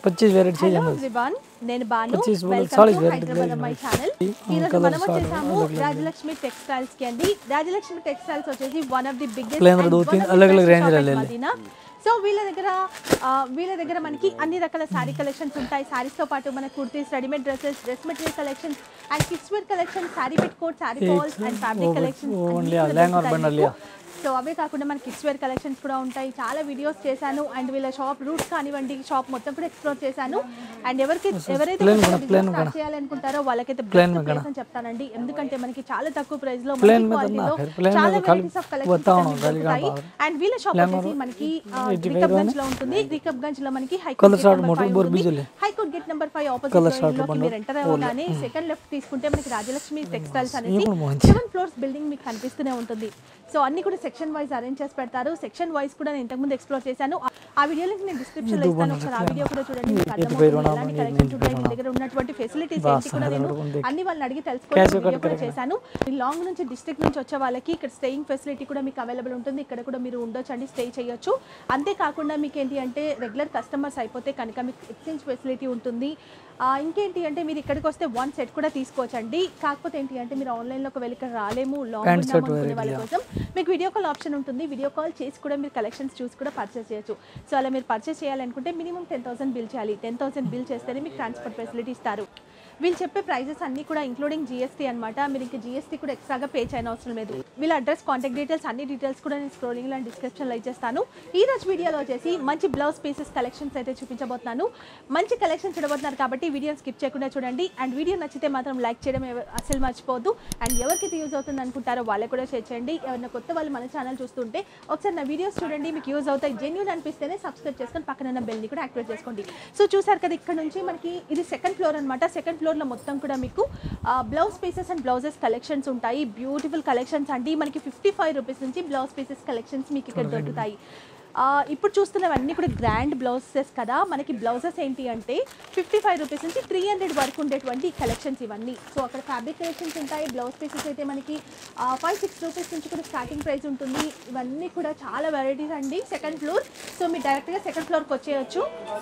పచ్చీస్ variety hello చేయండి everyone నేను Banu Purchase వాళ్ళు welcome solid to very Hyderabad very my nice. Channel ఈ ఈ రోజు colours మనం are వచ్చేసాము अलग अलग రాజలక్ష్మి టెక్స్టైల్స్ కి అండి రాజలక్ష్మి టెక్స్టైల్స్ వచ్చేసి one of the biggest Plain red होती है, अलग अलग range ले ले। సో వీళ్ళ దగ్గర ఆ, వీళ్ళ దగ్గర మనకి అన్ని రకాల శారీ కలెక్షన్స్ ఉంటాయి సారీస్ తో పాటు మన kurtis readymade dresses dress material collections and kids wear collection sari petticoat sari falls and fabric वो- కలెక్షన్స్ वो only लहंगा और बंडल लिया। సో అవే కాకుండా మన కిడ్స్ వేర్ కలెక్షన్స్ కూడా ఉంటాయి చాలా వీడియోస్ చేశాను అండ్ వీళ్ళ షాప్ రూట్స్ కానివ్వండి షాప్ మొత్తం కూడా ఎక్స్ప్లోర్ చేశాను అండ్ ఎవరికి ఎవరైతే plain కొత్తగా में business plain start में చేయాలనుకుంటారో వాళ్ళకైతే plain బెస్ట్ में ప్లేస్ అని చెప్తానండి ఎందుకంటే మనకి చాలా తక్కువ ప్రైస్ లో Plain మంచి में quality करना లో फिर, plain में చాలా तो खाली వెరైటీస్ ఆఫ్ కలెక్షన్స్ बताओ ना, खाली कहाँ దొరుకుతాయి बाहर। అండ్ వీళ్ళ షాప్ Plain వచ్చేసి में మనకి eighty రికబ్ five గంజ్ లో ఉంటుంది రికబ్ గంజ్ లో మనకి Colour high court short motor board visual है। High court gate number five Colour opposite short లోకి bundle. మీరు ఎంటర్ అవ్వగానే సెకండ్ లెఫ్ట్ తీసుకుంటే మనకి రాజలక్ష్మి టెక్స్టైల్స్ అనేది ఇప్పుడు మంచి. సెవెన్ ఫ్లోర్స్ బిల్డింగ్ మీకు కనిపిస్తూనే ఉంటుంది సో అన్ని కూడా సెక్షన్ వైజ్ అరేంజ్ చేసి పెడతారు సెక్షన్ వైజ్ కూడా నేను ఇంతకుముందు ఎక్స్ప్లోర్ చేశాను ఆ- ఆ వీడియో లింక్ నేను డిస్క్రిప్షన్ లో ఇస్తాను ఒకసారి ఆ వీడియో కూడా చూడండి మీకు అర్థమవుతుంది ఎలాంటి కలెక్షన్స్ ఉంటాయి వీళ్ళ దగ్గర ఉన్నటువంటి ఫెసిలిటీస్ ఏంటి కూడా నేను అన్ని వాళ్ళని అడిగి తెలుసుకోవడం వీడియో కూడా చేశాను లాంగ్ నుంచి డిస్ట్రిక్ట్ నుంచి వచ్చే వాళ్ళకి ఇక్కడ స్టేయింగ్ ఫెసిలిటీ కూడా మీకు అవైలబుల్ ఉంటుంది ఇక్కడ కూడా మీరు ఉండొచ్చు అండి స్టే చేయొచ్చు అంతేకాకుండా మీకు ఏంటి అంటే రెగ్యులర్ కస్టమర్స్ అయిపోతే కనుక మీకు ఎక్స్చేంజ్ ఫెసిలిటీ ఉంటుంది ఆ, ఇంకేంటి అంటే మీరు ఇక్కడికి వస్తే వన్ సెట్ కూడా తీసుకోవచ్చండి కాకపోతే ఏంటి అంటే మీరు ఆన్లైన్లోకి వెళ్ళి ఇక్కడ రాలేము లాంగ్ Pant set అనుకునే variety, వాళ్ళ yeah. కోసం మీకు వీడియో కాల్ ఆప్షన్ ఉంటుంది వీడియో కాల్ చేసి కూడా మీరు కలెక్షన్స్ చూసి కూడా పర్చేస్ చేయొచ్చు సో అలా మీరు పర్చేస్ చేయాలనుకుంటే మినిమం టెన్ థౌసండ్ బిల్ చేయాలి టెన్ థౌసండ్ బిల్ చేస్తేనే మీకు ట్రాన్స్పోర్ట్ ఫెసిలిటీ ఇస్తారు వీళ్ళు చెప్పే ప్రైజెస్ అన్ని కూడా ఇంక్లూడింగ్ జీఎస్టీ అనమాట మీరు ఇంకా జీఎస్టీ కూడా ఎక్స్ట్రాగా పే చేయని అవసరం లేదు వీళ్ళ అడ్రస్ కాంటాక్ట్ డీటెయిల్స్ అన్ని డీటెయిల్స్ కూడా నేను స్క్రోలింగ్ అండ్ డిస్క్రిప్షన్లో ఇచ్చేస్తాను ఈ రోజు వీడియోలో వచ్చేసి మంచి బ్లౌజ్ పీసెస్ కలెక్షన్స్ అయితే చూపించబోతున్నాను మంచి కలెక్షన్ చూడబోతున్నారు కాబట్టి వీడియోని స్కిప్ చేయకుండా చూడండి అండ్ వీడియో నచ్చితే మాత్రం లైక్ చేయడం ఎవ- అస్సలు మర్చిపోవద్దు అండ్ ఎవరికి యూజ్ అవుతుంది అనుకుంటారో వాళ్ళకి కూడా షేర్ చేయండి ఎవరైనా కొత్త వాళ్ళు మన ఛానల్ చూస్తుంటే ఒకసారి నా వీడియోస్ చూడండి మీకు యూజ్ అవుతాయి జెన్యున్ అనిపిస్తేనే సబ్స్క్రైబ్ చేసుకొని పక్కన ఉన్న బెల్ని కూడా యాక్టివేట్ చేసుకోండి సో చూసారు కదా ఇక్కడ నుంచి మనకి ఇది సెకండ్ ఫ్లోర్ అనమాట సెకండ్ ఫ్లోర్లో మొత్తం కూడా మీకు blouse pieces and blouses collections ఉంటాయి బ్యూటిఫుల్ కలెక్షన్స్ అండి మనకి ఫిఫ్టీ ఫైవ్ రూపీస్ నుంచి బ్లౌజ్ పీసెస్ కలెక్షన్స్ మీకు ఇక్కడ దొరుకుతాయి ఆ, ఇప్పుడు చూస్తున్నవన్నీ కూడా గ్రాండ్ బ్లౌజెస్ కదా మనకి బ్లౌజెస్ ఏంటి అంటే ఫిఫ్టీ ఫైవ్ రూపీస్ నుంచి త్రీ హండ్రెడ్ వరకు ఉండేటువంటి కలెక్షన్స్ ఇవన్నీ సో అక్కడ ఫ్యాబ్రిక్ కలెక్షన్స్ ఉంటాయి బ్లౌజ్ పీసెస్ అయితే మనకి ఫైవ్ సిక్స్ రూపీస్ నుంచి కూడా స్టార్టింగ్ ప్రైస్ ఉంటుంది ఇవన్నీ కూడా చాలా వెరైటీస్ అండి సెకండ్ ఫ్లోర్ సో మీరు డైరెక్ట్గా సెకండ్ ఫ్లోర్కి వచ్చేయచ్చు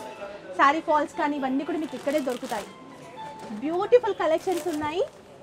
శారీ ఫాల్స్ కానీ ఇవన్నీ కూడా మీకు ఇక్కడే దొరుకుతాయి బ్యూటిఫుల్ కలెక్షన్స్ ఉన్నాయి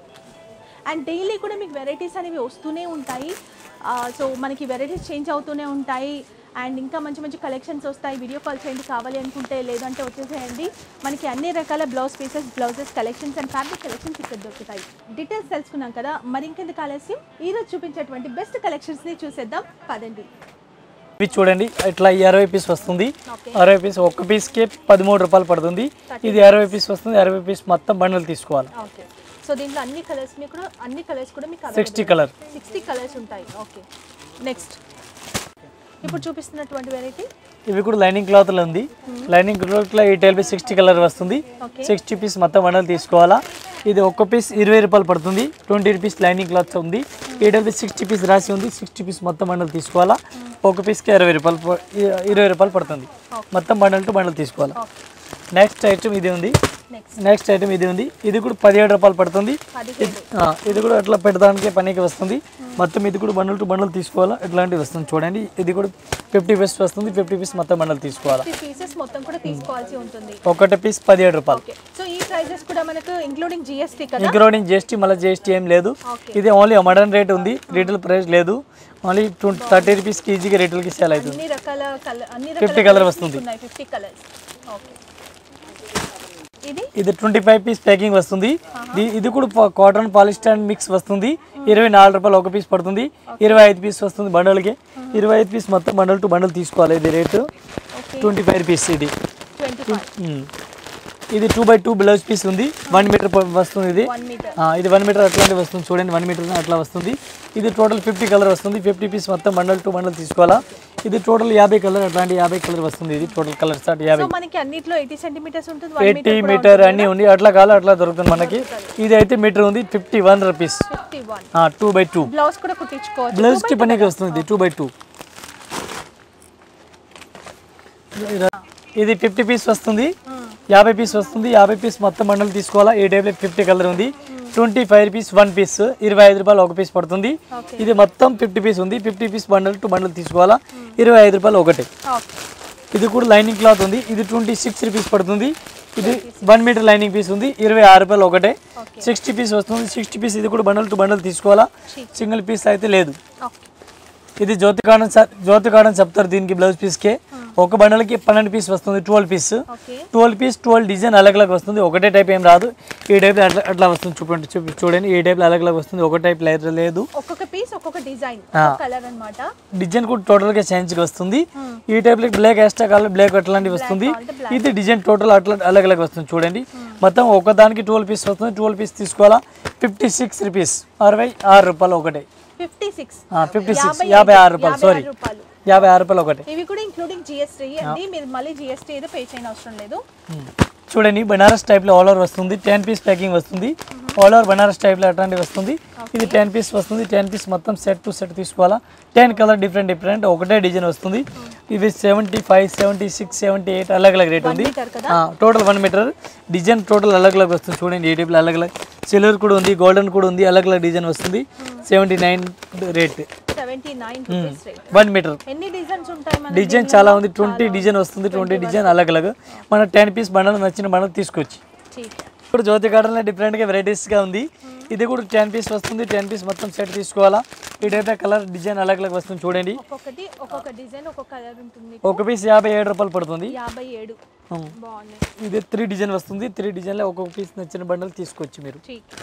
అండ్ డైలీ కూడా మీకు వెరైటీస్ అనేవి వస్తూనే ఉంటాయి సో మనకి వెరైటీస్ చేంజ్ అవుతూనే ఉంటాయి అండ్ ఇంకా మంచి మంచి కలెక్షన్స్ వస్తాయి వీడియో కాల్ చేయండి కావాలి అనుకుంటే లేదంటే వచ్చేసేయండి మనకి అన్ని రకాల blouse pieces blouses collections and fabric collections ఇక్కడ దొరుకుతాయి డీటెయిల్స్ తెలుసుకున్నాం కదా మరి ఇంకెందుకు ఆలస్యం ఈరోజు చూపించేటువంటి బెస్ట్ కలెక్షన్స్ని చూసేద్దాం పదండి ఇవి చూడండి ఇట్లా ఈ అరవై పీస్ వస్తుంది ఓకే అరవై పీస్ ఒక్క పీస్కి పదమూడు రూపాయలు పడుతుంది ఇది అరవై పీస్ వస్తుంది అరవై పీస్ మొత్తం బండలు తీసుకోవాలి ఓకే సో దీంట్లో అన్ని కలర్స్ మీకు కూడా అన్ని కలర్స్ కూడా మీకు సిక్స్టీ కలర్ సిక్స్టీ కలర్స్ ఉంటాయి ఓకే నెక్స్ట్ ఇప్పుడు చూపిస్తున్నటువంటి వెరైటీ ఇవి కూడా లైనింగ్ క్లాత్లో ఉంది లైనింగ్ క్లాత్లో ఈ టైల్ పీస్ సిక్స్టీ కలర్ వస్తుంది ఓకే సిక్స్టీ పీస్ మొత్తం బండలు తీసుకోవాలా ఇది ఒక్క పీస్ ఇరవై రూపాయలు పడుతుంది ట్వంటీ రూపీస్ లైనింగ్ క్లాత్ ఉంది ఈ టైల్ పీస్ సిక్స్టీ పీస్ రాసి ఉంది సిక్స్టీ పీస్ మొత్తం బండలు తీసుకోవాలా ఒక పీస్కి ఇరవై రూపాయలు ప- ఇ- ఇరవై రూపాయలు పడుతుంది మొత్తం బండల్ టు బండల్ తీసుకోవాలా ఓకే నెక్స్ట్ ఐటమ్ ఇది ఉంది నెక్స్ట్ నెక్స్ట్ ఐటమ్ ఇది ఉంది ఇది కూడా పదిహేడు రూపాయలు పడుతుంది పదిహేడు ఆ, ఇది కూడా అట్లా పెట్టడానికి పనికి వస్తుంది మొత్తం ఇది కూడా బండల్ టు బండల్ తీసుకోవాలా ఇట్లాంటివి వస్తుంది చూడండి ఇది కూడా ఫిఫ్టీ పీస్ వస్తుంది ఫిఫ్టీ పీస్ మొత్తం బండల్ తీసుకోవాలా పీసెస్ మొత్తం కూడా తీసుకోవాల్సి ఉంటుంది ఒకటి పీస్ పదిహేడు రూపాయలు ఓకే సో ఈ ప్రైజెస్ కూడా మనకు ఇంక్లూడింగ్ జిఎస్టీ కదా ఇంక్లూడింగ్ జిఎస్టీ మళ్ళీ జిఎస్టీ ఏం లేదు ఓకే ఇది ఓన్లీ మడర్న్ రేట్ ఉంది రీటైల్ ప్రైస్ లేదు ఓన్లీ ట్వంటీ థర్టీ రూపీస్కి ఈజీగా రీటైల్కి సేల్ అవుతుంది అన్ని రకాల కలర్ అన్ని 50 రకాల colour colours వస్తుంది. ఉన్నాయి ఫిఫ్టీ కలర్స్ ఓకే ఇది ఇది ట్వంటీ ఫైవ్ పీస్ ప్యాకింగ్ వస్తుంది ఇది ఇది కూడా కాటన్ పాలిస్టర్ మిక్స్ వస్తుంది ఇరవై నాలుగు రూపాయలు ఒక పీస్ పడుతుంది ఇరవై ఐదు పీస్ వస్తుంది బండల్కి ఇరవై ఐదు పీస్ మొత్తం బండల్ టు బండల్ తీసుకోవాలి ఇది rate okay twenty five piece ఇది ట్వంటీ ఫైవ్ ఉమ్. ఇది two by two blouse piece ఉంది వన్ మీటర్ వస్తుంది ఇది వన్ మీటర్ ఆ, ఇది వన్ మీటర్ అట్లాంటి వస్తుంది చూడండి వన్ మీటర్ అట్లా వస్తుంది ఇది టోటల్ ఫిఫ్టీ కలర్ వస్తుంది ఫిఫ్టీ పీస్ మొత్తం బండల్ టు బండల్ తీసుకోవాలా ఇది టోటల్ యాభై కలర్ అట్లాంటి యాభై కలర్ వస్తుంది ఇది టోటల్ కలర్ స్టార్ట్ యాభై సో మనకి అన్నిట్లో ఎయిటీ సెంటీమీటర్స్ ఉంటుంది వన్ ఎయిటీ మీటర్ అన్నీ ఉంది అట్లా కావాలి అట్లా దొరుకుతుంది మనకి ఇది అయితే మీటర్ ఉంది fifty one rupees fifty one two by two blouse కూడా కుట్టించుకోవచ్చు బ్లౌజ్ కి పనికి వస్తుంది టూ బై టూ ఇది ఫిఫ్టీ పీస్ వస్తుంది యాభై పీస్ వస్తుంది యాభై పీస్ మొత్తం బండలు తీసుకోవాలా ఈ టైప్లో ఫిఫ్టీ కలర్ ఉంది twenty five rupees one piece ఇరవై ఐదు రూపాయలు ఒక పీస్ పడుతుంది ఓకే ఇది మొత్తం ఫిఫ్టీ పీస్ ఉంది fifty piece bundle to bundle తీసుకోవాలా ఇరవై ఐదు రూపాయలు ఒకటి ఓకే ఇది కూడా లైనింగ్ క్లాత్ ఉంది ఇది ట్వంటీ సిక్స్ రూపీస్ పడుతుంది ఇది వన్ మీటర్ లైనింగ్ పీస్ ఉంది ఇరవై ఆరు రూపాయలు ఒకటే ఓకే సిక్స్టీ పీస్ వస్తుంది సిక్స్టీ పీస్ ఇది కూడా బండల్ టు బండల్ తీసుకోవాలా సింగిల్ పీస్ అయితే లేదు ఓకే ఇది జ్యోతి కాడన్ జ్యోతి కాడన్ చెప్తారు దీనికి బ్లౌజ్ పీస్కి ఒక బండల్కి పన్నెండు పీస్ వస్తుంది twelve piece okay twelve piece twelve design అలగ్ అలగ్ వస్తుంది ఒకటే టైప్ ఏం రాదు ఈ టైప్ అట్లా అట్లా వస్తుంది చూపండి చూపి చూడండి ఈ టైప్లో అలగ్ అలగ్ వస్తుంది ఒక టైప్ లేదు ఒక్కొక్క పీస్ ఒక్కొక్క డిజైన్ ఆ. కలర్ అన్నమాట డిజైన్ కూడా టోటల్గా చేంజ్గా వస్తుంది ఈ టైప్లో బ్లాక్ ఎక్స్ట్రా కలర్ బ్లాక్ అట్లాంటివి వస్తుంది కావాలంటే ఇది డిజైన్ టోటల్ అట్లా అలగ్ అలగ్ వస్తుంది చూడండి మొత్తం ఒకదానికి ట్వెల్వ్ పీస్ వస్తుంది ట్వెల్వ్ పీస్ తీసుకోవాలా ఫిఫ్టీ సిక్స్ రూపీస్ అరవై ఆరు రూపాయలు ఒకటే ఫిఫ్టీ సిక్స్ ఫిఫ్టీ సిక్స్ యాభై యాభై ఆరు ఐదు, రూపాయలు యాభై సారీ ఆరు రూపాయలు యాభై ఆరు రూపాయలు ఒకటే ఇవి కూడా ఇంక్లూడింగ్ జిఎస్టీ అండి మీరు మళ్ళీ జిఎస్టీ ఏదో పే చేయని అవసరం లేదు చూడండి బనారస్ టైప్లో ఆల్ ఓవర్ వస్తుంది టెన్ పీస్ ప్యాకింగ్ వస్తుంది ఆల్ ఓవర్ బనారస్ టైప్లో అట్లాంటివి వస్తుంది ఇది టెన్ పీస్ వస్తుంది టెన్ పీస్ మొత్తం సెట్ టు సెట్ తీసుకోవాలా టెన్ కలర్ డిఫరెంట్ డిఫరెంట్ ఒకటే డిజైన్ వస్తుంది ఇవి seventy five seventy six seventy eight అలగ్ అలగ్ రేట్ ఉంది మీటర్ కదా total one metre design total అలగ్ అలగ్ వస్తుంది చూడండి ఈ టైప్లో అలగ్ అలగ్ సిల్వర్ కూడా ఉంది గోల్డెన్ కూడా ఉంది అలగ్ అలగ్ డిజైన్ వస్తుంది seventy nine rate seventy nine rupees rate one metre ఎన్ని డిజైన్స్ ఉంటాయి మన డిజైన్ చాలా ఉంది ట్వంటీ డిజైన్ వస్తుంది ట్వంటీ డిజైన్ అలగ్ అలగ్ మన టెన్ పీస్ బండలు నచ్చిన బండలు తీసుకోవచ్చు చీప్ ఇప్పుడు జ్యోతి గార్డెన్లో డిఫరెంట్గా వెరైటీస్గా ఉంది ఇది కూడా టెన్ పీస్ వస్తుంది టెన్ పీస్ మొత్తం సెట్ తీసుకోవాలా ఈ టైప్ కలర్ డిజైన్ అలగ్ అలగ్ వస్తుంది చూడండి ఒక్కొక్కటి ఒక్కొక్క డిజైన్ ఒక్కొక్క కలర్ ఉంటుంది ఒక పీస్ యాభై ఏడు రూపాయలు పడుతుంది యాభై ఏడు ఉం. బాగున్నాయి ఇది త్రీ డిజైన్ వస్తుంది త్రీ డిజైన్లో ఒక్కొక్క పీస్ నచ్చిన బండలు తీసుకోవచ్చు మీరు చీప్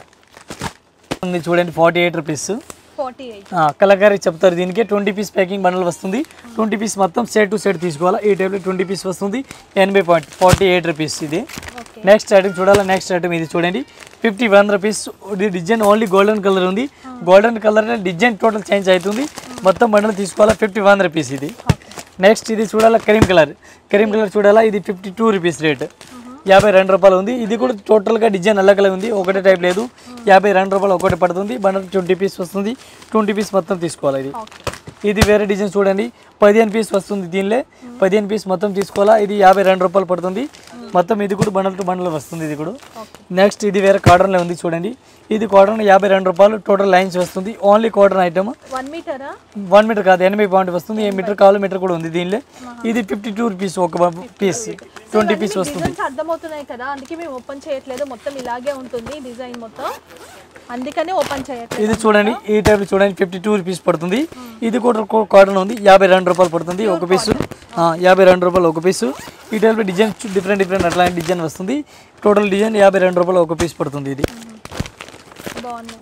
ఉంది చూడండి forty eight rupees forty eight కలకారీ చెప్తారు దీనికి ట్వంటీ పీస్ ప్యాకింగ్ బండల్ వస్తుంది ట్వంటీ పీస్ మొత్తం సెట్ టు సెట్ తీసుకోవాలా ఈ టైప్లో ట్వంటీ పీస్ వస్తుంది ఎనభై పాయింట్ ఫార్టీ ఎయిట్ రూపీస్ ఇది ఓకే నెక్స్ట్ ఐటమ్ చూడాలా నెక్స్ట్ ఐటమ్ ఇది చూడండి ఫిఫ్టీ వన్ రూపీస్ ఇది డిజైన్ ఓన్లీ గోల్డెన్ కలర్ ఉంది golden colour design total change అవుతుంది మొత్తం బండలు తీసుకోవాలా ఫిఫ్టీ వన్ రూపీస్ ఇది నెక్స్ట్ ఇది చూడాలా క్రీమ్ కలర్ క్రీమ్ కలర్ చూడాలా ఇది ఫిఫ్టీ టూ రూపీస్ రేట్ యాభై రెండు రూపాయలు ఉంది ఇది కూడా టోటల్గా డిజైన్ అలగ్ అలగ్ ఉంది ఒకటే టైప్ లేదు యాభై రెండు రూపాయలు ఒకటి పడుతుంది బండల్ ట్వంటీ పీస్ వస్తుంది ట్వంటీ పీస్ మొత్తం తీసుకోవాలి ఇది ఓకే ఇది వేరే డిజైన్ చూడండి పదిహేను పీస్ వస్తుంది దీనిలో పదిహేను పీస్ మొత్తం తీసుకోవాలా ఇది యాభై రెండు రూపాయలు పడుతుంది మొత్తం ఇది కూడా బండల్ టు బండల్ వస్తుంది ఇది కూడా ఓకే నెక్స్ట్ ఇది వేరే కాటన్లో ఉంది చూడండి ఇది కాటన్ యాభై రెండు రూపాయలు టోటల్ లైన్స్ వస్తుంది ఓన్లీ కాటన్ ఐటమ్ వన్ మీటరా వన్ మీటర్ కాదు ఎనభై పాయింట్ వస్తుంది ఏ మీటర్ కావాలో మీటర్ కూడా ఉంది దీనిలో ఇది ఫిఫ్టీ టూ రూపీస్ ఒక పీస్ ట్వంటీ పీస్ వస్తుంది డిజైన్స్ అర్థమవుతున్నాయి కదా అందుకే మేము ఓపెన్ చేయట్లేదు మొత్తం ఇలాగే ఉంటుంది డిజైన్ మొత్తం అందుకని ఓపెన్ చేయట్లేదు ఇది చూడండి ఈ టైప్ చూడండి ఫిఫ్టీ టూ రూపీస్ పడుతుంది ఇది కూడా కాటన్ ఉంది యాభై రెండు రూపాయలు పడుతుంది ఒక పీసు యాభై రెండు రూపాయలు ఒక పీసు ఈ టైప్లో డిజైన్ డిఫరెంట్ డిఫరెంట్ అట్లాంటి డిజైన్ వస్తుంది టోటల్ డిజైన్ యాభై రెండు రూపాయలు ఒక పీస్ పడుతుంది ఇది బాగున్నాయి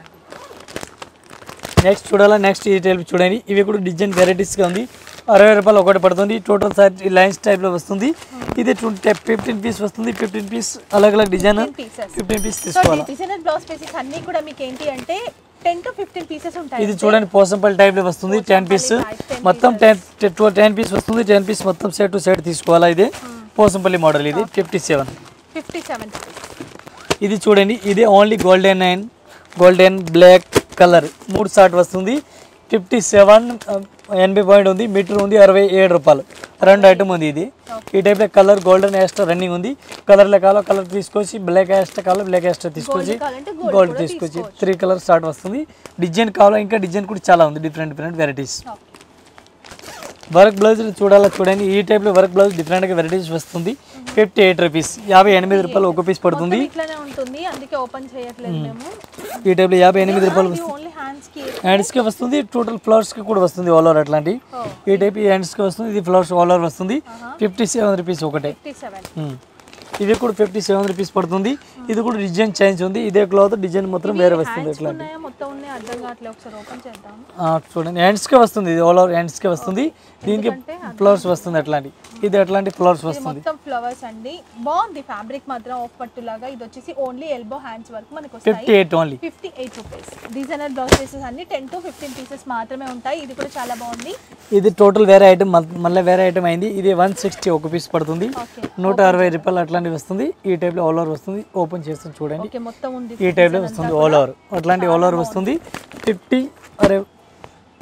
నెక్స్ట్ చూడాలా నెక్స్ట్ ఈ టైప్ చూడండి ఇవి కూడా డిజైన్ వెరైటీస్గా ఉంది అరవై రూపాయలు ఒకటి పడుతుంది టోటల్ సైజ్ లైన్స్ టైప్లో వస్తుంది ఇది ట్వంటీ ఫిఫ్టీన్ పీస్ వస్తుంది ఫిఫ్టీన్ పీస్ అలగ్ అలగ్ design pieces fifteen piece so తీసుకోవాలా డిజైనర్ బ్లౌజ్ పీసెస్ అన్ని కూడా మీకు ఏంటి అంటే టెన్ టు ఫిఫ్టీన్ పీసెస్ ఉంటాయి ఇది చూడండి పోసంపల్లి టైప్లో వస్తుంది టెన్ పీస్ మొత్తం టెన్ టెన్ పీస్ వస్తుంది టెన్ పీస్ మొత్తం సెట్ టు సెట్ తీసుకోవాలా ఇది పోసంపల్లి మోడల్ ఇది ఫిఫ్టీ సెవెన్ ఫిఫ్టీ సెవెన్ ఇది చూడండి ఇది only golden nine golden black colour మూడు షార్ట్ వస్తుంది ఫిఫ్టీ సెవెన్ ఎనభై పాయింట్ ఉంది మీటర్ ఉంది అరవై ఏడు రూపాయలు రెండు ఐటమ్ ఉంది ఇది ఈ టైప్లో కలర్ గోల్డెన్ ఎక్స్ట్రా రన్నింగ్ ఉంది కలర్లో కావాలో కలర్ తీసుకొచ్చి బ్లాక్ ఎక్స్ట్రా కావాలో బ్లాక్ ఎక్స్ట్రా తీసుకొచ్చి కావాలంటే గోల్డ్ తీసుకొచ్చి త్రీ కలర్ స్టార్ట్ వస్తుంది డిజైన్ కావాలో ఇంకా డిజైన్ కూడా చాలా ఉంది different different varieties work blouse చూడాలా చూడండి ఈ టైప్లో వర్క్ బ్లౌజ్ డిఫరెంట్గా వెరైటీస్ వస్తుంది ఫిఫ్టీ ఎయిట్ రూపీస్ యాభై ఎనిమిది రూపాయలు ఒక పీస్ పడుతుంది ఇట్లానే ఉంటుంది అందుకే ఓపెన్ చేయట్లేదు మేము ఈ టైప్లో యాభై ఎనిమిది రూపాయలు ఇది ఓన్లీ హ్యాండ్స్ కి హ్యాండ్స్కి వస్తుంది టోటల్ ఫ్లవర్స్కి కూడా వస్తుంది ఆల్ ఓవర్ అట్లాంటి ఈ టైప్ ఈ హ్యాండ్స్కి వస్తుంది ఇది ఫ్లవర్స్ ఆల్ ఓవర్ వస్తుంది ఫిఫ్టీ సెవెన్ రూపీస్ ఒకటే ఫిఫ్టీ సెవెన్ ఉమ్. ఇవి కూడా ఫిఫ్టీ సెవెన్ రూపీస్ పడుతుంది ఇది కూడా డిజైన్ చేంజ్ ఉంది ఇదే క్లాత్ డిజైన్ మాత్రం వేరే వస్తుంది ఇట్లా ఉన్నాయా మొత్తం ఉన్నాయి అర్థం కావట్లేదు ఒకసారి ఓపెన్ చేద్దాం ఆ, చూడండి హ్యాండ్స్కే వస్తుంది ఇది ఆల్ ఓవర్ హ్యాండ్స్కే వస్తుంది దీనికి ఫ్లవర్స్ వస్తుంది అట్లాంటి ఇది అట్లాంటి ఫ్లవర్స్ ఇది వస్తుంది మొత్తం ఫ్లవర్స్ అండి బాగుంది ఫ్యాబ్రిక్ మాత్రం ఆఫ్ పట్టు లాగా ఇది వచ్చేసి ఓన్లీ ఎల్బో హ్యాండ్స్ వరకు మనకు వస్తాయి fifty eight only fifty eight rupees designer blouse pieces అన్ని టెన్ టు ఫిఫ్టీన్ పీసెస్ మాత్రమే ఉంటాయి ఇది కూడా చాలా బాగుంది ఇది టోటల్ వేరే ఐటమ్ మళ్ళీ వేరే ఐటమ్ అయింది ఇది వన్ సిక్స్టీ ఒక పీస్ పడుతుంది ఓకే నూట అరవై రూపాయలు అట్లాంటివి వస్తుంది ఈ టైప్లో ఆల్ ఓవర్ వస్తుంది ఓపెన్ చేస్తుంది చూడండి ఓకే మొత్తం ఉంది ఈ టైప్లో వస్తుంది ఆల్ ఓవర్ అట్లాంటి ఆల్ ఓవర్ వస్తుంది ఫిఫ్టీ అరే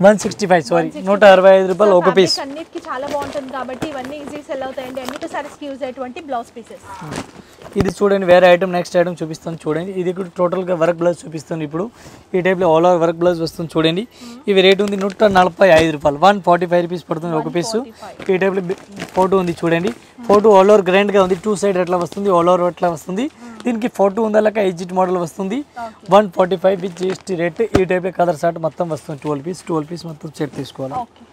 వన్ సిక్స్టీ ఫైవ్ సారీ నూట అరవై ఐదు రూపాయలు ఒక పీస్ Fabric అన్నిటికీ చాలా బాగుంటుంది కాబట్టి ఇవన్నీ ఈజీ సెల్ అవుతాయండి అన్నిటి సారీస్కి యూజ్ అయ్యేటువంటి బ్లౌజ్ పీసెస్ ఇది చూడండి వేరే ఐటమ్ నెక్స్ట్ ఐటమ్ చూపిస్తాను చూడండి ఇది కూడా టోటల్గా వర్క్ బ్లౌజ్ చూపిస్తాను ఇప్పుడు ఈ టైప్లో ఆల్ ఓవర్ వర్క్ బ్లౌజ్ వస్తుంది చూడండి ఇవి రేట్ ఉంది నూట నలభై ఐదు రూపాయలు వన్ ఫార్టీ ఫైవ్ రూపీస్ పడుతుంది ఒక పీసు ఈ టైప్లో ఫోటో ఉంది చూడండి ఫోటో ఆల్ ఓవర్ గ్రాండ్గా ఉంది టూ సైడ్ ఎట్లా వస్తుంది ఆల్ ఓవర్ ఎట్లా వస్తుంది దీనికి ఫోటో ఉందలక ఎగ్జిట్ మోడల్ వస్తుంది one forty five with GST rate ఈ టైప్ కలర్ షార్ట్ మొత్తం వస్తుంది ట్వెల్వ్ పీస్ ట్వెల్వ్ పీస్ మొత్తం సెట్ తీసుకోవాలి ఓకే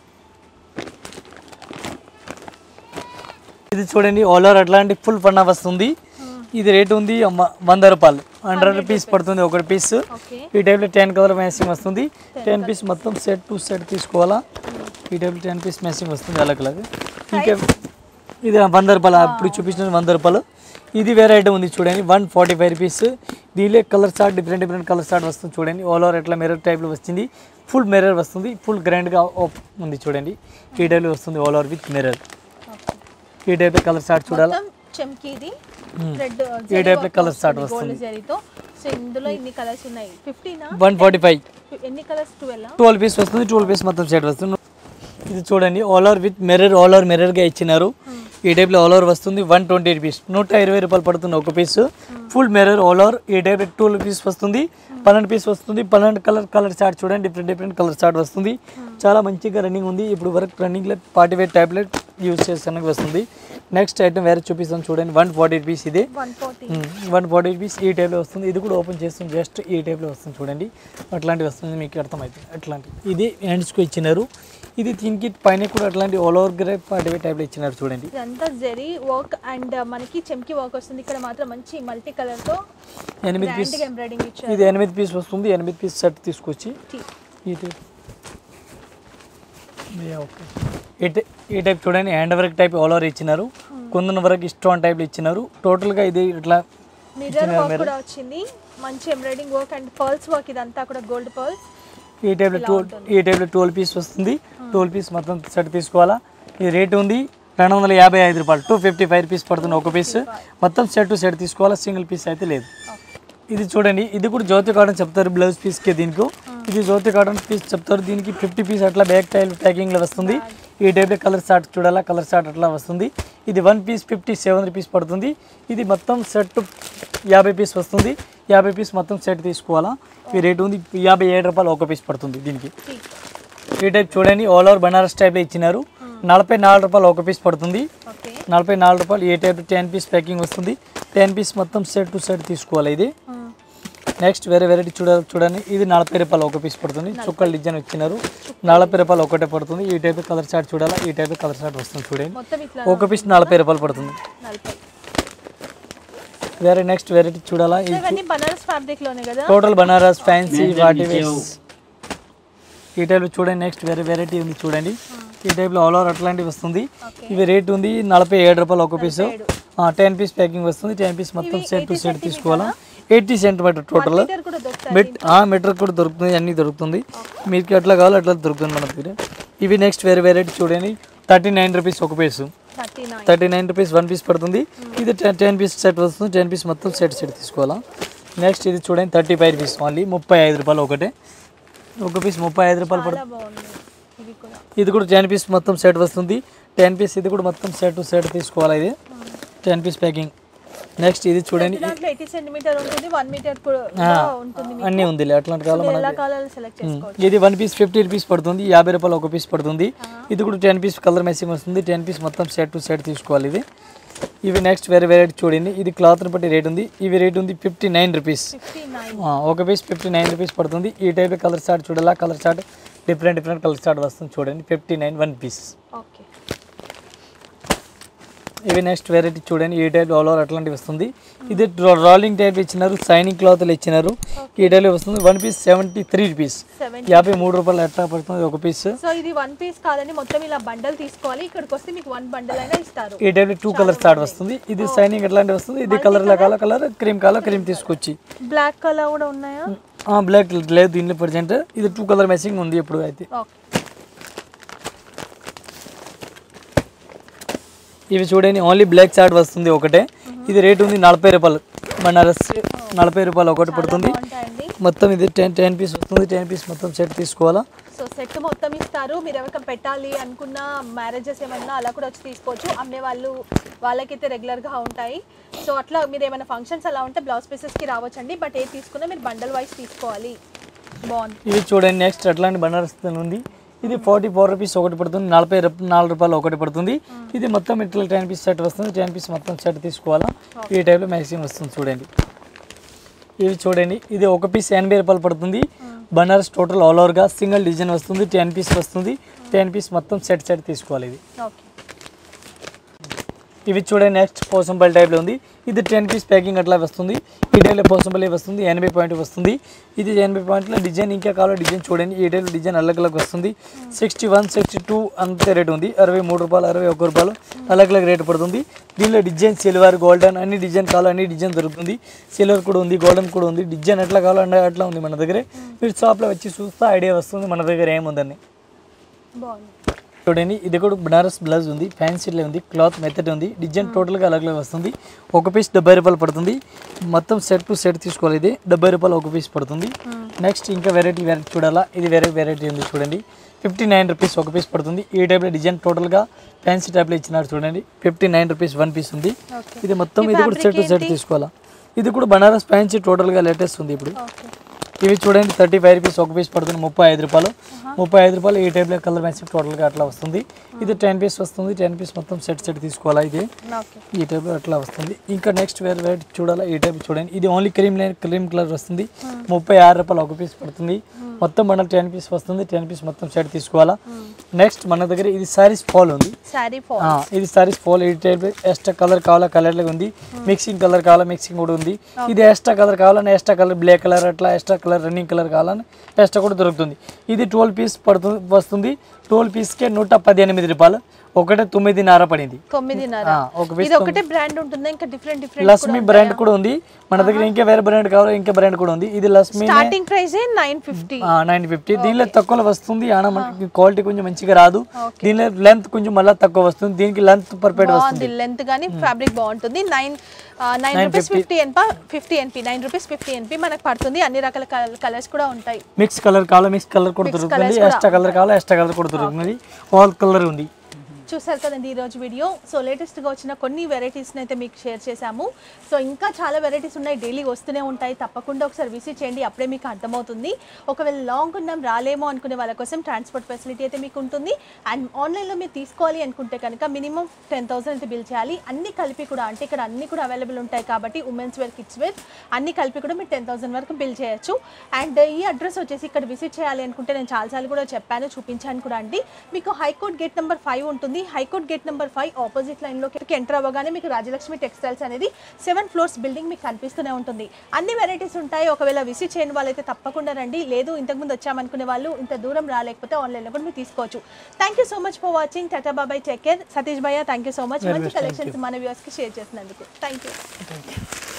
ఇది చూడండి ఆల్ ఓవర్ అట్లాంటి ఫుల్ పన్నా వస్తుంది ఇది రేట్ ఉంది అమ్మ- వంద రూపాయలు హండ్రెడ్ రూపీస్ పడుతుంది ఒకటి పీస్ ఓకే ఈ టైప్లో టెన్ కలర్ మ్యాచింగ్ వస్తుంది టెన్ పీస్ మొత్తం సెట్ టు సెట్ తీసుకోవాలా ఈ టైప్లో టెన్ పీస్ మ్యాచింగ్ వస్తుంది అలగ్ అలాగే ఇంకా ఇది వంద రూపాయలు అప్పుడు చూపించిన వంద రూపాయలు ఇది వేరే ఐటమ్ ఉంది చూడండి వన్ ఫార్టీ ఫైవ్ రూపీస్ దీనిలో colour chart different different colour chart వస్తుంది చూడండి ఆల్ ఓవర్ ఎట్లా మిర్రర్ టైప్లో వస్తుంది ఫుల్ మిర్రర్ వస్తుంది ఫుల్ గ్రాండ్గా ఉంది చూడండి ఈ టైప్లో వస్తుంది ఆల్ ఓవర్ విత్ మిర్రర్ ఈ టైప్లో కలర్ చార్ట్ చూడాలి మొత్తం చెమ్కీది రెడ్ ఈ టైప్లో కలర్ చార్ట్ వస్తుంది గోల్డ్ జరీతో సో ఇందులో ఇన్ని కలర్స్ ఉన్నాయి ఫిఫ్టీనా వన్ ఫార్టీ ఫైవ్ ఎన్ని కలర్స్ ట్వెల్వ్ ట్వెల్వ్ పీస్ వస్తుంది ట్వెల్వ్ పీస్ మొత్తం సెట్ వస్తుంది ఇది చూడండి all over with mirror all over మిర్రర్గా ఇచ్చినారు ఈ టైప్లో ఆల్ ఓవర్ వస్తుంది వన్ ట్వంటీ రూపీస్ నూట ఇరవై రూపాయలు పడుతుంది ఒక piece full mirror all over ఈ టైప్ టూ పీస్ వస్తుంది పన్నెండు పీస్ వస్తుంది పన్నెండు కలర్ కలర్ చార్ట్ చూడండి డిఫరెంట్ డిఫరెంట్ కలర్ చార్ట్ వస్తుంది చాలా మంచిగా రన్నింగ్ ఉంది ఇప్పుడు వరకు రన్నింగ్లో పార్టీ వేర్ టాబ్లెట్ యూస్ చేసానికి వస్తుంది నెక్స్ట్ ఐటమ్ వేరే చూపిస్తాను చూడండి వన్ ఫార్టీ రూపీస్ ఇది one forty one forty rupees ఈ టైప్లో వస్తుంది ఇది కూడా ఓపెన్ చేస్తుంది జస్ట్ ఈ టైప్లో వస్తుంది చూడండి అట్లాంటివి వస్తుంది మీకు అర్థమవుతుంది అట్లాంటి ఇది హ్యాండ్స్కి ఇచ్చినారు ఇది దీనికి పైన కూడా అట్లాంటి ఆల్ ఓవర్ గ్రేప్ పార్టీ టైప్లో ఇచ్చినారు చూడండి ఇదంతా జరీ వర్క్ అండ్ మనకి చెమ్కి వర్క్ వస్తుంది ఇక్కడ మాత్రం మంచి మల్టీ కలర్ తో ఎనిమిది పీస్ గ్రాండ్ గా ఎంబ్రాయిడింగ్ ఇచ్చారు ఇది ఎనిమిది పీస్ వస్తుంది ఎనిమిది పీస్ సెట్ తీసుకొచ్చి టీ. ఈ టైప్ ఓకే ఈ టై- ఈ టైప్ చూడండి hand work type all over ఇచ్చినారు కుందన్ వర్క్ స్టోన్ టైప్లో ఇచ్చినారు టోటల్గా ఇది ఇట్లా మిర్రర్ వర్క్ కూడా వచ్చింది మంచి embroidering work and pearls work ఇదంతా కూడా గోల్డ్ పర్ల్స్ ఈ టైప్లో టూ ఈ టైప్లో ట్వెల్వ్ పీస్ వస్తుంది ట్వెల్వ్ పీస్ మొత్తం సెట్ తీసుకోవాలా ఈ రేట్ ఉంది రెండు వందల యాభై ఐదు రూపాయలు టూ ఫిఫ్టీ ఫైవ్ రూపీస్ పడుతుంది ఒక పీస్ మొత్తం సెట్ టు సెట్ తీసుకోవాలా సింగిల్ పీస్ అయితే లేదు ఇది చూడండి ఇది కూడా జ్యోతి కాటన్ చెప్తారు బ్లౌజ్ పీస్కి దీనికి ఇది జ్యోతి కాటన్ పీస్ చెప్తారు దీనికి ఫిఫ్టీ పీస్ అట్లా బ్యాక్ టైల్ ప్యాకింగ్లో వస్తుంది ఈ టైప్లో కలర్ షార్ట్ చూడాలా కలర్ షార్ట్ అట్లా వస్తుంది ఇది one piece fifty seven rupees పడుతుంది ఇది మొత్తం సెట్ యాభై పీస్ వస్తుంది యాభై పీస్ మొత్తం సెట్ తీసుకోవాలా ఈ రేట్ ఉంది యాభై ఏడు రూపాయలు ఒక పీస్ పడుతుంది దీనికి ఈ టైప్ చూడండి ఆల్ ఓవర్ బనారస్ టైప్లో ఇచ్చినారు నలభై నాలుగు రూపాయలు ఒక పీస్ పడుతుంది ఓకే నలభై నాలుగు రూపాయలు ఏ టైప్ టెన్ పీస్ ప్యాకింగ్ వస్తుంది టెన్ పీస్ మొత్తం సెట్ టు సెట్ తీసుకోవాలి ఇది నెక్స్ట్ వేరే వెరైటీ చూడ చూడండి ఇది నలభై రూపాయలు ఒక పీస్ పడుతుంది చుక్కల డిజైన్ ఇచ్చినారు నలభై రూపాయలు ఒకటే పడుతుంది ఈ టైప్ కలర్ చార్ట్ చూడాలా ఈ టైప్ కలర్ చార్ట్ వస్తుంది చూడండి మొత్తం ఇట్లా ఒక పీస్ నలభై రూపాయలు పడుతుంది నలభై వేరే నెక్స్ట్ వెరైటీ చూడాలా సో ఇవన్నీ బనారస్ ఫ్యాబ్రిక్ లోనే కదా టోటల్ బనారస్ ఫ్యాన్సీ వాటి వేస్ ఈ టైప్లో చూడండి నెక్స్ట్ వేరే వెరైటీ ఉంది చూడండి ఈ టైప్లో ఆల్ ఓవర్ అట్లాంటివి వస్తుంది ఇవి రేట్ ఉంది నలభై ఏడు రూపాయలు ఒక పీస్ టెన్ పీస్ ప్యాకింగ్ వస్తుంది టెన్ పీస్ మొత్తం సెట్ టు సెట్ తీసుకోవాలా ఎయిటీ సెంటీమీటర్ టోటల్ మీటర్ కూడా దొరుకుతాయి మెట్ మీటర్ కూడా దొరుకుతుంది అన్నీ దొరుకుతుంది మీకు ఎట్లా కావాలో అట్లా దొరుకుతుంది మన దగ్గర ఇవి నెక్స్ట్ వేరే వెరైటీ చూడండి థర్టీ నైన్ రూపీస్ ఒక piece thirty nine thirty nine rupees one piece పడుతుంది ఇది టెన్ టెన్ పీస్ సెట్ వస్తుంది టెన్ పీస్ మొత్తం సెట్ సెట్ తీసుకోవాలా నెక్స్ట్ ఇది చూడండి థర్టీ ఫైవ్ రూపీస్ ఓన్లీ ముప్పై ఐదు రూపాయలు ఒకటే ఒక పీస్ ముప్పై ఐదు రూపాయలు పడుతుంది చాలా బాగుంది ఇవి కూడా ఇది కూడా టెన్ పీస్ మొత్తం సెట్ వస్తుంది టెన్ పీస్ ఇది కూడా మొత్తం సెట్ టు సెట్ తీసుకోవాలి ఇది టెన్ పీస్ ప్యాకింగ్ నెక్స్ట్ ఇది చూడండి దాంట్లో ఎయిటీ సెంటీమీటర్ ఉంటుంది వన్ మీటర్ కూడా ఉంటుంది మీకు. అన్నీ ఉంది అట్లాంటి కాలం మీరు ఎలా కాలాలు సెలెక్ట్ చేసుకోవచ్చు ఇది వన్ పీస్ ఫిఫ్టీ రూపీస్ పడుతుంది యాభై రూపాయలు ఒక పీస్ పడుతుంది ఇది కూడా టెన్ పీస్ కలర్ మ్యాచింగ్ వస్తుంది టెన్ పీస్ మొత్తం సెట్ టు సెట్ తీసుకోవాలి ఇది ఇవి నెక్స్ట్ వేరే వెరైటీ చూడండి ఇది క్లాత్ని బట్టి రేట్ ఉంది ఇవి రేట్ ఉంది fifty nine rupees fifty nine ఒక పీస్ ఫిఫ్టీ నైన్ రూపీస్ పడుతుంది ఈ టైప్ కలర్ చార్ట్ చూడాలా colour chart different different colour chart వస్తుంది చూడండి fifty nine one piece okay ఇవి నెక్స్ట్ వెరైటీ చూడండి ఈ టైప్ ఆల్ ఓవర్ అట్లాంటివి వస్తుంది ఇది రాలింగ్ టైప్ ఇచ్చినారు సైనింగ్ క్లాత్లు ఇచ్చినారు ఈ టైప్ వస్తుంది one piece seventy three rupees seven యాభై మూడు రూపాయలు ఎట్లా పడుతుంది ఒక పీస్ సో ఇది వన్ పీస్ కాదండి మొత్తం ఇలా బండల్ తీసుకోవాలి ఇక్కడికి వస్తే మీకు వన్ బండల్ అయినా ఇస్తారు ఈ టైప్ టూ కలర్ స్టార్ట్ వస్తుంది ఇది సైనింగ్ ఎట్లాంటి వస్తుంది ఇది కలర్ కాల కలర్ క్రీమ్ కాల క్రీమ్ తీసుకొచ్చి బ్లాక్ కలర్ కూడా ఉన్నాయా బ్లాక్ లేదు దీనిలో ప్రజెంట్ ఇది టూ కలర్ మ్యాచింగ్ ఉంది ఇప్పుడు అయితే ఓకే ఇవి చూడండి ఓన్లీ బ్లాక్ చార్ట్ వస్తుంది ఒకటే ఇది రేట్ ఉంది నలభై రూపాయలు బనారస్ నలభై రూపాయలు ఒకటి పడుతుంది బాగుంటాయండి మొత్తం ఇది టెన్ టెన్ పీస్ వస్తుంది టెన్ పీస్ మొత్తం సెట్ తీసుకోవాలా సో సెట్ మొత్తం ఇస్తారు మీరు ఎవరికైనా పెట్టాలి అనుకున్న మ్యారేజెస్ ఏమైనా అలా కూడా వచ్చి తీసుకోవచ్చు అమ్మే వాళ్ళు వాళ్ళకైతే రెగ్యులర్గా ఉంటాయి సో అట్లా మీరు ఏమైనా ఫంక్షన్స్ అలా ఉంటే బ్లౌజ్ పీసెస్కి రావచ్చండి బట్ ఏది తీసుకున్నా మీరు బండల్ వైజ్ తీసుకోవాలి బాగుంది ఇది చూడండి నెక్స్ట్ అట్లాంటి బనారస్ ఉంది ఇది ఫార్టీ ఫోర్ రూపీస్ ఒకటి పడుతుంది నలభై రూప- నాలుగు రూపాయలు ఒకటి పడుతుంది ఇది మొత్తం ఇట్లా టెన్ పీస్ సెట్ వస్తుంది టెన్ పీస్ మొత్తం సెట్ తీసుకోవాలా ఈ టైప్లో మ్యాక్సిమం వస్తుంది చూడండి ఇవి చూడండి ఇది ఒక పీస్ ఎనభై రూపాయలు పడుతుంది బనారస్ టోటల్ ఆల్ ఓవర్గా సింగిల్ డిజైన్ వస్తుంది టెన్ పీస్ వస్తుంది టెన్ పీస్ మొత్తం సెట్ సెట్ తీసుకోవాలి ఇది ఓకే ఇవి చూడండి నెక్స్ట్ పోసంపల్లి టైప్లో ఉంది ఇది టెన్ పీస్ ప్యాకింగ్ అట్లా వస్తుంది ఈ టైప్లో పోసంపల్లి వస్తుంది ఎనభై పాయింట్ వస్తుంది ఇది ఎనభై పాయింట్లో డిజైన్ ఇంకా కావాలో డిజైన్ చూడండి ఈ టైప్ డిజైన్ అలగ్ అలగ్ వస్తుంది సిక్స్టీ వన్ సిక్స్టీ టూ అంతే రేట్ ఉంది అరవై మూడు రూపాయలు అరవై ఒక్క రూపాయలు అలగ్ అలగ్ రేట్ పడుతుంది దీనిలో డిజైన్ సిల్వర్ గోల్డెన్ అన్ని డిజైన్ కావాలో అన్ని డిజైన్ దొరుకుతుంది సిల్వర్ కూడా ఉంది గోల్డెన్ కూడా ఉంది డిజైన్ ఎట్లా కావాలో అంటే అట్లా ఉంది మన దగ్గర మీరు షాప్లో వచ్చి చూస్తే ఐడియా వస్తుంది మన దగ్గర ఏముందని బాగుంది చూడండి ఇది కూడా బనారస్ బ్లౌజ్ ఉంది ఫ్యాన్సీలో ఉంది క్లాత్ మెథడ్ ఉంది డిజైన్ టోటల్గా అలాగే వస్తుంది ఒక పీస్ డెబ్బై రూపాయలు పడుతుంది మొత్తం సెట్ టు సెట్ తీసుకోవాలి ఇది డెబ్బై రూపాయలు ఒక పీస్ పడుతుంది నెక్స్ట్ ఇంకా వెరైటీ వెరైటీ చూడాలా ఇది వేరే వెరైటీ ఉంది చూడండి ఫిఫ్టీ నైన్ రూపీస్ ఒక పీస్ పడుతుంది ఈ టైప్లో డిజైన్ టోటల్గా ఫ్యాన్సీ టైప్లో ఇచ్చినారు చూడండి fifty nine rupees one piece ఉంది ఓకే ఇది మొత్తం ఇది కూడా సెట్ టు సెట్ తీసుకోవాలా ఇది కూడా బనారస్ ఫ్యాన్సీ టోటల్గా లేటెస్ట్ ఉంది ఇప్పుడు ఓకే ఇవి చూడండి థర్టీ ఫైవ్ రూపీస్ ఒక పీస్ పడుతుంది ముప్పై ఐదు రూపాయలు ముప్పై ఐదు రూపాయలు ఈ టైప్లో కలర్ మ్యాచింగ్ టోటల్గా అట్లా వస్తుంది ఇది టెన్ పీస్ వస్తుంది టెన్ పీస్ మొత్తం సెట్ సెట్ తీసుకోవాలా ఇది ఓకే ఈ టైప్లో అట్లా వస్తుంది ఇంకా నెక్స్ట్ వేరే వేరే చూడాలా ఈ టైప్ చూడండి ఇది only cream line cream colour వస్తుంది ముప్పై ఆరు రూపాయలు ఒక పీస్ పడుతుంది మొత్తం మనకు టెన్ పీస్ వస్తుంది టెన్ పీస్ మొత్తం సెట్ తీసుకోవాలా నెక్స్ట్ మన దగ్గర ఇది సారీస్ ఫాల్ ఉంది శారీ ఫాల్ ఆ, ఇది సారీస్ ఫాల్ ఈ టైప్ ఎక్స్ట్రా కలర్ కావాలా కలర్ లాగా ఉంది మిక్సింగ్ కలర్ కావాలా మిక్సింగ్ కూడా ఉంది ఇది ఎక్స్ట్రా కలర్ కావాలని ఎక్స్ట్రా కలర్ బ్లాక్ కలర్ అట్లా ఎక్స్ట్రా కలర్ రన్నింగ్ కలర్ కావాలని ఎక్స్ట్రా కూడా దొరుకుతుంది ఇది ట్వెల్వ్ పీస్ పడుతుంది వస్తుంది ట్వెల్వ్ పీస్కే నూట పద్దెనిమిది రూపాయలు ఒకటే తొమ్మిదిన్నర పడింది తొమ్మిదిన్నర ఆ, ఒక పీస్ ఇది ఒకటే బ్రాండ్ ఉంటుందా ఇంకా డిఫరెంట్ డిఫరెంట్ లక్ష్మి బ్రాండ్ కూడా ఉంది మన దగ్గర ఇంకా వేరే బ్రాండ్ కావాలో ఇంకా బ్రాండ్ కూడా ఉంది ఇది Lakshmi starting price nine fifty nine fifty దీనిలో తక్కువలో వస్తుంది ఆడ మనకి క్వాలిటీ కొంచెం మంచిగా రాదు దీనిలో లెంత్ కొంచెం మళ్ళీ తక్కువ వస్తుంది దీనికి లెంత్ పర్ఫెక్ట్ వస్తుంది బాగుంది లెంత్ కానీ ఫ్యాబ్రిక్ బాగుంటుంది నైన్ నైన్ రూపీస్ ఫిఫ్టీ ఎన్పా ఫిఫ్టీ ఎన్పి నైన్ రూపీస్ ఫిఫ్టీ ఎన్పి మనకు పడుతుంది అన్ని రకాల కలర్స్ కూడా ఉంటాయి మిక్స్ కలర్ కావాలో మిక్స్ కలర్ కూడా దొరుకుతుంది ఎక్స్ట్రా కలర్ కావాలో ఎక్స్ట్రా కలర్ కూడా దొరుకుతుంది ఆల్ కలర్ ఉంది చూసారు కదండి ఈరోజు వీడియో సో లేటెస్ట్గా వచ్చిన కొన్ని వెరైటీస్ని అయితే మీకు షేర్ చేశాము సో ఇంకా చాలా వెరైటీస్ ఉన్నాయి డైలీ వస్తూనే ఉంటాయి తప్పకుండా ఒకసారి విజిట్ చేయండి అప్పుడే మీకు అర్థమవుతుంది ఒకవేళ లాంగ్ ఉన్నాం రాలేమో అనుకునే వాళ్ళ కోసం ట్రాన్స్పోర్ట్ ఫెసిలిటీ అయితే మీకు ఉంటుంది అండ్ ఆన్లైన్లో మీరు తీసుకోవాలి అనుకుంటే కనుక మినిమం టెన్ థౌసండ్ అయితే బిల్ చేయాలి అన్ని కలిపి కూడా అంటే ఇక్కడ అన్ని కూడా అవైలబుల్ ఉంటాయి కాబట్టి ఉమెన్స్ వేర్ కిడ్స్ వేర్ అన్ని కలిపి కూడా మీరు టెన్ థౌసండ్ వరకు బిల్ చేయొచ్చు అండ్ ఈ అడ్రస్ వచ్చేసి ఇక్కడ విజిట్ చేయాలి అనుకుంటే నేను చాలాసార్లు కూడా చెప్పాను చూపించాను కూడా అండి మీకు హైకోర్ట్ గేట్ నెంబర్ ఫైవ్ ఉంటుంది high court gate number five opposite లైన్లోకి ఎంటర్ అవ్వగానే మీకు రాజలక్ష్మి టెక్స్టైల్స్ అనేది సెవెన్ ఫ్లోర్స్ బిల్డింగ్ మీకు కనిపిస్తూనే ఉంటుంది అన్ని వెరైటీస్ ఉంటాయి ఒకవేళ విజిట్ చేయని వాళ్ళైతే తప్పకుండా రండి లేదు ఇంతకుముందు వచ్చామనుకునే వాళ్ళు ఇంత దూరం రాలేకపోతే ఆన్లైన్లో కూడా మీరు తీసుకోవచ్చు thank you so much for watching టాటా బాబాయ్ టేక్ కేర్ సతీష్ భయ్య థ్యాంక్ యూ సో మచ్ మంచి కలెక్షన్స్ మన వ్యూవర్స్కి షేర్ చేసినందుకు థ్యాంక్ యూ